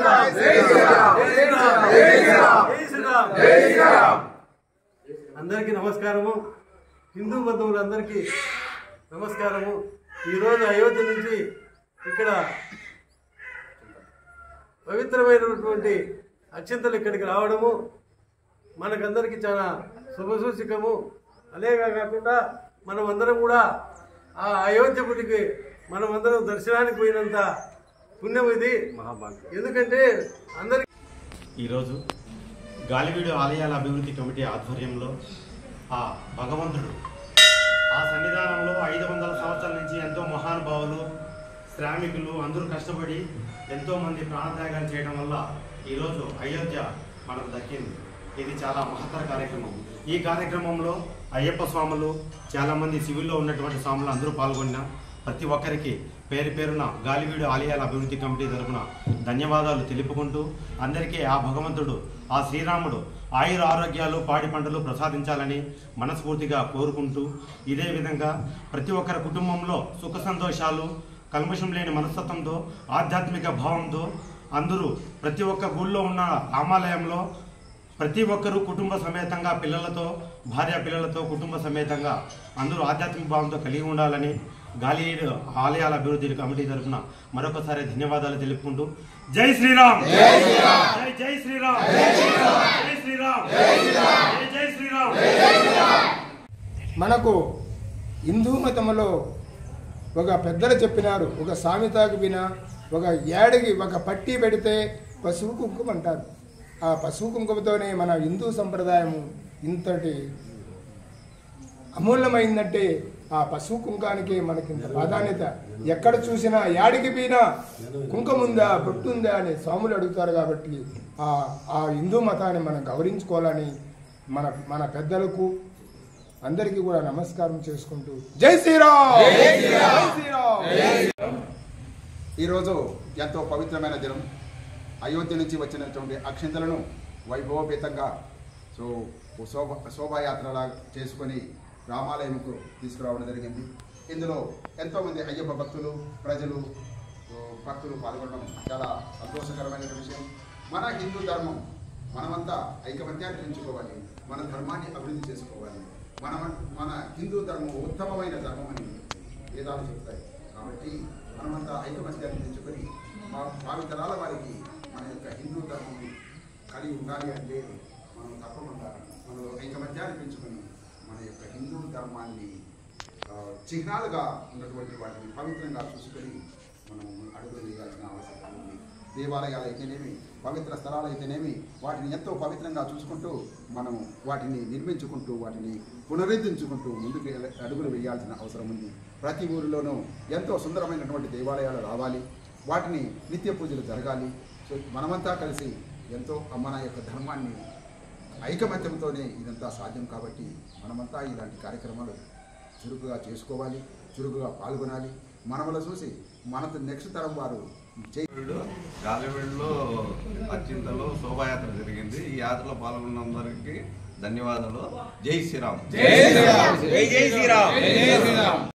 శ్రీరామ్ జై శ్రీరామ్ జై శ్రీరామ్ జై శ్రీరామ్ అందరికీ నమస్కారము హిందూ బంధువులందరికీ నమస్కారము ఈరోజు అయోధ్య నుంచి ఇక్కడ పవిత్రమైనటువంటి అత్యంతలు ఇక్కడికి రావడము మనకందరికీ చాలా శుభసూచకము అలాగే కాకుండా మనం అందరం కూడా ఆ అయోధ్య గుడికి మనం అందరం దర్శనానికి పోయినంత పుణ్యం ఇది ఎందుకంటే అందరి ఈరోజు గాలివీడు ఆలయాల అభివృద్ధి కమిటీ ఆధ్వర్యంలో ఆ భగవంతుడు ఆ సన్నిధానంలో ఐదు వందల సంవత్సరాల నుంచి ఎంతో మహానుభావులు శ్రామికులు అందరూ కష్టపడి ఎంతో మంది ప్రాణత్యాగాలు చేయడం వల్ల ఈరోజు అయోధ్య మనకు దక్కింది ఇది చాలా మహత్తర కార్యక్రమం ఈ కార్యక్రమంలో అయ్యప్ప స్వాములు చాలామంది సివిల్లో ఉన్నటువంటి స్వాములు అందరూ పాల్గొన్న ప్రతి ఒక్కరికి పేరు పేరున గాలివీడు ఆలయాల అభివృద్ధి కమిటీ తరపున ధన్యవాదాలు తెలుపుకుంటూ అందరికీ ఆ భగవంతుడు ఆ శ్రీరాముడు ఆయుర ఆరోగ్యాలు పాడి పంటలు ప్రసాదించాలని మనస్ఫూర్తిగా కోరుకుంటూ ఇదే విధంగా ప్రతి ఒక్కరి కుటుంబంలో సుఖ సంతోషాలు కల్మషం లేని మనస్తత్వంతో ఆధ్యాత్మిక భావంతో అందరూ ప్రతి ఒక్క గుళ్ళో ఉన్న రామాలయంలో ప్రతి ఒక్కరూ కుటుంబ సమేతంగా పిల్లలతో భార్య పిల్లలతో కుటుంబ సమేతంగా అందరూ ఆధ్యాత్మిక భావంతో కలిగి ఉండాలని గాలి ఆలయాల అభివృద్ధి కమిటీ తరఫున మరొకసారి ధన్యవాదాలు తెలుపుకుంటూ జై శ్రీరామ్ జై జై శ్రీరామ్ జై శ్రీరామ్ జై జై శ్రీరామ్ మనకు హిందూ మతంలో ఒక పెద్దలు చెప్పినారు ఒక సామెతకు విన ఒక ఏడికి ఒక పట్టి పెడితే పసుపు కుంకుమ అంటారు ఆ పసుపు కుంకుమతోనే మన హిందూ సంప్రదాయము ఇంతటి అమూల్యమైందంటే ఆ పసుపు కుంకానికి మనకి ఇంత ప్రాధాన్యత ఎక్కడ చూసినా యాడికి పోయినా కుంకం ఉందా బొట్టు ఉందా అని స్వాములు అడుగుతారు కాబట్టి ఆ ఆ హిందూ మతాన్ని మనం గౌరవించుకోవాలని మన మన పెద్దలకు అందరికీ కూడా నమస్కారం చేసుకుంటూ జై శ్రీరామ్ జై శ్రీరామ్ ఈరోజు ఎంతో పవిత్రమైన దినం అయోధ్య నుంచి వచ్చినటువంటి అక్షంతలను వైభవపేతంగా సో ఓ శోభ శోభాయాత్రలా చేసుకొని రామాలయంకు తీసుకురావడం జరిగింది ఇందులో ఎంతోమంది అయ్యప్ప భక్తులు ప్రజలు ఓ, భక్తులు పాల్గొనడం చాలా సంతోషకరమైన విషయం మన హిందూ ధర్మం మనమంతా ఐకమత్యాన్ని పెంచుకోవాలి మన ధర్మాన్ని అభివృద్ధి చేసుకోవాలి మన మన హిందూ ధర్మం ఉత్తమమైన ధర్మం అని వేదాలు చెప్తాయి కాబట్టి మనమంతా ఐకమత్యాన్ని పెంచుకొని మా భావితరాల వారికి మన యొక్క హిందూ ధర్మం కలిగి ఉండాలి అంటే మనం తప్పకుండా మనలో ఐకమత్యాన్ని పెంచుకొని మన యొక్క హిందూ ధర్మాన్ని ఆ, చిహ్నాలుగా ఉన్నటువంటి వాటిని పవిత్రంగా చూసుకొని మనం అడుగులు వేయాల్సిన అవసరం ఉంది దేవాలయాలు అయితేనేమి పవిత్ర స్థలాలు అయితేనేమి వాటిని ఎంతో పవిత్రంగా చూసుకుంటూ మనం వాటిని నిర్మించుకుంటూ వాటిని పునరుద్ధరించుకుంటూ ముందుకు వెళ్ళ- అడుగులు వేయాల్సిన అవసరం ఉంది ప్రతి ఊరిలోనూ ఎంతో సుందరమైనటువంటి దేవాలయాలు రావాలి వాటిని నిత్య పూజలు జరగాలి సో మనమంతా కలిసి ఎంతో మన యొక్క ధర్మాన్ని ఐకమత్యంతోనే ఇదంతా సాధ్యం కాబట్టి మనమంతా ఇలాంటి కార్యక్రమాలు చురుకుగా చేసుకోవాలి చురుకుగా పాల్గొనాలి మనవల చూసి మనతో నెక్స్ట్ తరం వారు చే గాలివీడులో అత్యంతలో శోభాయాత్ర జరిగింది ఈ యాత్రలో పాల్గొన్నందరికీ ధన్యవాదాలు జై శ్రీరామ్ జై శ్రీరామ్